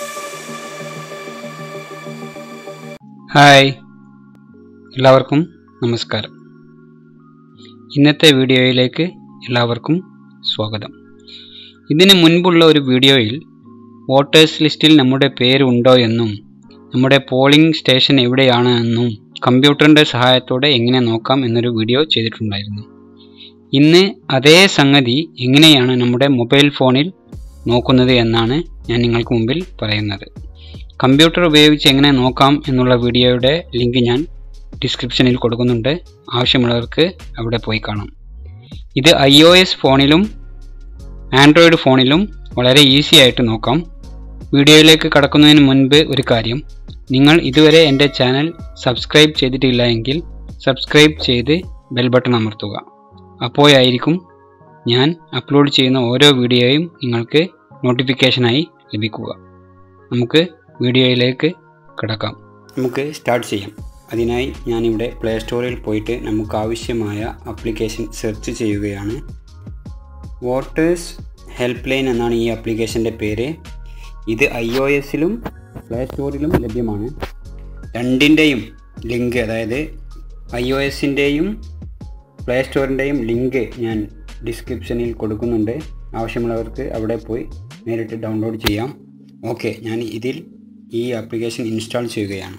hi എല്ലാവർക്കും നമസ്കാരം ഇന്നത്തെ വീഡിയോയിലേക്ക് എല്ലാവർക്കും സ്വാഗതം ഇതിന് മുൻപുള്ള ഒരു വീഡിയോയിൽ വോട്ടേഴ്സ് ലിസ്റ്റിൽ നമ്മുടെ പേരുണ്ടോ എന്നും നമ്മുടെ പോളിംഗ് സ്റ്റേഷൻ എവിടെയാണ് എന്നും കമ്പ്യൂട്ടറിൻ്റെ സഹായത്തോടെ എങ്ങനെ നോക്കാം എന്നൊരു വീഡിയോ ചെയ്തിട്ടുണ്ടായിരുന്നു ഇന്ന് അതേ സംഗതി എങ്ങനെയാണ് നമ്മുടെ മൊബൈൽ ഫോണിൽ നോക്കുന്നത് എന്നാണ് ഞാൻ നിങ്ങൾക്ക് മുമ്പിൽ പറയുന്നത് കമ്പ്യൂട്ടർ ഉപയോഗിച്ച് എങ്ങനെ നോക്കാം എന്നുള്ള വീഡിയോയുടെ ലിങ്ക് ഞാൻ ഡിസ്ക്രിപ്ഷനിൽ കൊടുക്കുന്നുണ്ട് ആവശ്യമുള്ളവർക്ക് അവിടെ പോയി കാണാം ഇത് ഐ ഒ എസ് ഫോണിലും ആൻഡ്രോയിഡ് ഫോണിലും വളരെ ഈസി ആയിട്ട് നോക്കാം വീഡിയോയിലേക്ക് കടക്കുന്നതിന് മുൻപ് ഒരു കാര്യം നിങ്ങൾ ഇതുവരെ എൻ്റെ ചാനൽ സബ്സ്ക്രൈബ് ചെയ്തിട്ടില്ല എങ്കിൽ സബ്സ്ക്രൈബ് ചെയ്ത് ബെൽ ബട്ടൺ അമർത്തുക അപ്പോഴായിരിക്കും ഞാൻ അപ്ലോഡ് ചെയ്യുന്ന ഓരോ വീഡിയോയും നിങ്ങൾക്ക് നോട്ടിഫിക്കേഷനായി ലഭിക്കുക നമുക്ക് വീഡിയോയിലേക്ക് കിടക്കാം നമുക്ക് സ്റ്റാർട്ട് ചെയ്യാം അതിനായി ഞാനിവിടെ പ്ലേ സ്റ്റോറിൽ പോയിട്ട് നമുക്ക് ആവശ്യമായ ആപ്ലിക്കേഷൻ സെർച്ച് ചെയ്യുകയാണ് വോട്ടേഴ്സ് ഹെൽപ്പ് ലൈൻ എന്നാണ് ഈ ആപ്ലിക്കേഷൻ്റെ പേര് ഇത് ഐ ഒ എസിലും പ്ലേ സ്റ്റോറിലും ലഭ്യമാണ് രണ്ടിൻ്റെയും ലിങ്ക് അതായത് ഐ ഒ എസിൻ്റെയും പ്ലേ സ്റ്റോറിൻ്റെയും ലിങ്ക് ഞാൻ ഡിസ്ക്രിപ്ഷനിൽ കൊടുക്കുന്നുണ്ട് ആവശ്യമുള്ളവർക്ക് അവിടെ പോയി നേരിട്ട് ഡൗൺലോഡ് ചെയ്യാം ഓക്കെ ഞാൻ ഇതിൽ ഈ ആപ്ലിക്കേഷൻ ഇൻസ്റ്റാൾ ചെയ്യുകയാണ്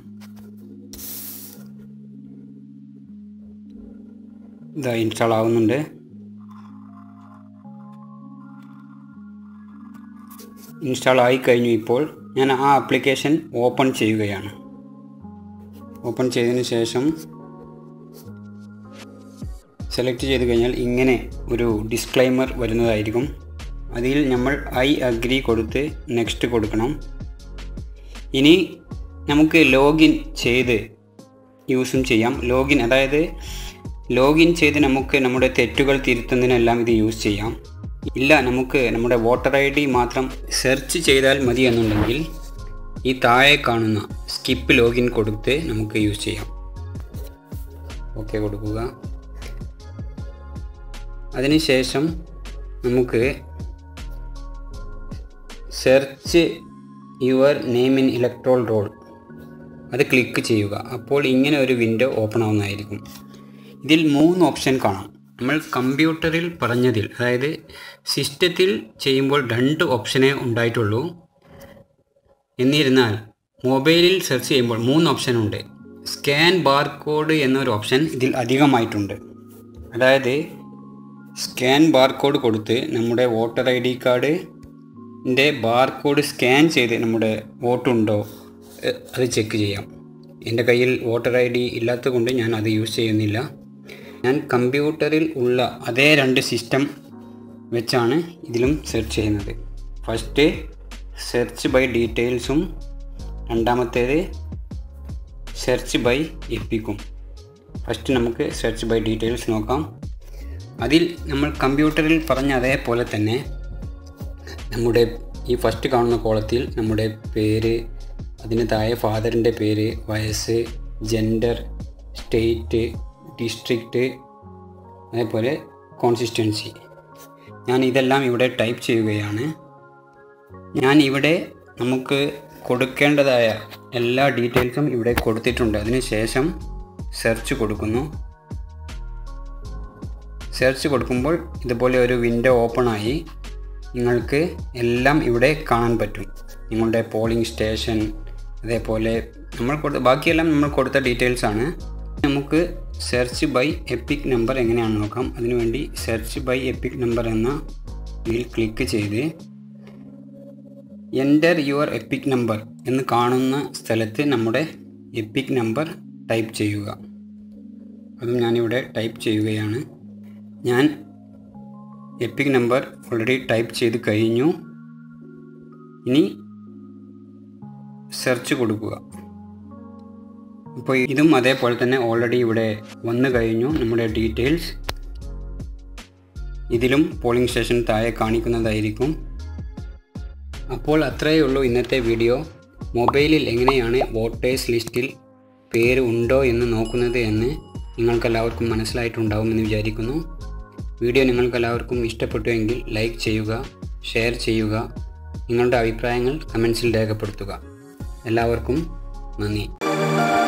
ഇതാ ഇൻസ്റ്റാൾ ആവുന്നുണ്ട് ഇൻസ്റ്റാൾ ആയി കഴിഞ്ഞു ഇപ്പോൾ ഞാൻ ആ ആപ്ലിക്കേഷൻ ഓപ്പൺ ചെയ്യുകയാണ് ഓപ്പൺ ചെയ്തതിന് ശേഷം സെലക്ട് ചെയ്ത് കഴിഞ്ഞാൽ ഇങ്ങനെ ഒരു ഡിസ്ക്ലൈമർ വരുന്നതായിരിക്കും അതിൽ നമ്മൾ ഐ അഗ്രി കൊടുത്ത് നെക്സ്റ്റ് കൊടുക്കണം ഇനി നമുക്ക് ലോഗിൻ ചെയ്ത് യൂസും ചെയ്യാം ലോഗിൻ അതായത് ലോഗിൻ ചെയ്ത് നമുക്ക് നമ്മുടെ തെറ്റുകൾ തിരുത്തുന്നതിനെല്ലാം ഇത് യൂസ് ചെയ്യാം ഇല്ല നമുക്ക് നമ്മുടെ വോട്ടർ ഐ ഡി മാത്രം സെർച്ച് ചെയ്താൽ മതി എന്നുണ്ടെങ്കിൽ ഈ താഴെ കാണുന്ന സ്കിപ്പ് ലോഗിൻ കൊടുത്ത് നമുക്ക് യൂസ് ചെയ്യാം ഓക്കെ കൊടുക്കുക അതിനുശേഷം നമുക്ക് search your name in electoral roll അത് ക്ലിക്ക് ചെയ്യുക അപ്പോൾ ഇങ്ങനെ ഒരു വിൻഡോ ഓപ്പൺ ആവുന്നതായിരിക്കും ഇതിൽ മൂന്ന് ഓപ്ഷൻ കാണാം നമ്മൾ കമ്പ്യൂട്ടറിൽ പറഞ്ഞതിൽ അതായത് സിസ്റ്റത്തിൽ ചെയ്യുമ്പോൾ രണ്ട് ഓപ്ഷനേ ഉണ്ടായിട്ടുള്ളൂ എന്നിരുന്നാൽ മൊബൈലിൽ സെർച്ച് ചെയ്യുമ്പോൾ മൂന്ന് ഓപ്ഷൻ ഉണ്ട് സ്കാൻ ബാർകോഡ് എന്നൊരു ഓപ്ഷൻ ഇതിൽ അധികമായിട്ടുണ്ട് അതായത് സ്കാൻ ബാർകോഡ് കൊടുത്ത് നമ്മുടെ വോട്ടർ ഐ ഡി കാർഡിൻ്റെ ബാർകോഡ് സ്കാൻ ചെയ്ത് നമ്മുടെ വോട്ടുണ്ടോ എ- അത് ചെക്ക് ചെയ്യാം എൻ്റെ കയ്യിൽ വോട്ടർ ഐ ഡി ഇല്ലാത്തത് കൊണ്ട് ഞാൻ അത് യൂസ് ചെയ്യുന്നില്ല ഞാൻ കമ്പ്യൂട്ടറിൽ ഉള്ള അതേ രണ്ട് സിസ്റ്റം വെച്ചാണ് ഇതിലും സെർച്ച് ചെയ്യുന്നത് ഫസ്റ്റ് സെർച്ച് ബൈ ഡീറ്റെയിൽസും രണ്ടാമത്തേത് സെർച്ച് ബൈ എപ്പിക്കും ഫസ്റ്റ് നമുക്ക് സെർച്ച് ബൈ ഡീറ്റെയിൽസ് നോക്കാം അതിൽ നമ്മൾ കമ്പ്യൂട്ടറിൽ പറഞ്ഞ അതേപോലെ തന്നെ നമ്മുടെ ഈ ഫസ്റ്റ് കാണുന്ന കോളത്തിൽ നമ്മുടെ പേര് അതിന് താഴെ ഫാദറിൻ്റെ പേര് വയസ്സ് ജെൻഡർ സ്റ്റേറ്റ് ഡിസ്ട്രിക്റ്റ് അതേപോലെ കോൺസിസ്റ്റൻസി ഞാൻ ഇതെല്ലാം ഇവിടെ ടൈപ്പ് ചെയ്യുകയാണ് ഞാൻ ഇവിടെ നമുക്ക് കൊടുക്കേണ്ടതായ എല്ലാ ഡീറ്റെയിൽസും ഇവിടെ കൊടുത്തിട്ടുണ്ട് അതിന് ശേഷം സെർച്ച് കൊടുക്കുന്നു സെർച്ച് കൊടുക്കുമ്പോൾ ഇതുപോലെ ഒരു വിൻഡോ ഓപ്പൺ ആയി നിങ്ങൾക്ക് എല്ലാം ഇവിടെ കാണാൻ പറ്റും നിങ്ങളുടെ പോളിംഗ് സ്റ്റേഷൻ അതേപോലെ നമ്മൾ കൊടുത്ത ബാക്കിയെല്ലാം നമ്മൾ കൊടുത്ത ഡീറ്റെയിൽസ് ആണ് നമുക്ക് സെർച്ച് ബൈ എപ്പിക് നമ്പർ എങ്ങനെയാണെന്ന് നോക്കാം അതിനുവേണ്ടി സെർച്ച് ബൈ എപ്പിക് നമ്പർ എന്ന ഇതിൽ ക്ലിക്ക് ചെയ്ത് എൻ്റർ യുവർ എപ്പിക് നമ്പർ എന്ന് കാണുന്ന സ്ഥലത്ത് നമ്മുടെ എപ്പിക് നമ്പർ ടൈപ്പ് ചെയ്യുക അതും ഞാനിവിടെ ടൈപ്പ് ചെയ്യുകയാണ് ഞാൻ എപ്പിക് നമ്പർ ഓൾറെഡി ടൈപ്പ് ചെയ്ത് കഴിഞ്ഞു ഇനി സെർച്ച് കൊടുക്കുക അപ്പോൾ ഇതും അതേപോലെ തന്നെ ഓൾറെഡി ഇവിടെ വന്നു കഴിഞ്ഞു നമ്മുടെ ഡീറ്റെയിൽസ് ഇതിലും പോളിംഗ് സ്റ്റേഷൻ താഴെ കാണിക്കുന്നതായിരിക്കും അപ്പോൾ അത്രയേ ഉള്ളൂ ഇന്നത്തെ വീഡിയോ മൊബൈലിൽ എങ്ങനെയാണ് വോട്ടേഴ്സ് ലിസ്റ്റിൽ പേര് ഉണ്ടോ എന്ന് നോക്കുന്നത് എന്ന് നിങ്ങൾക്കെല്ലാവർക്കും മനസ്സിലായിട്ടുണ്ടാവുമെന്ന് വിചാരിക്കുന്നു വീഡിയോ നിങ്ങൾക്കെല്ലാവർക്കും ഇഷ്ടപ്പെട്ടുവെങ്കിൽ ലൈക്ക് ചെയ്യുക ഷെയർ ചെയ്യുക നിങ്ങളുടെ അഭിപ്രായങ്ങൾ കമൻസിൽ രേഖപ്പെടുത്തുക എല്ലാവർക്കും നന്ദി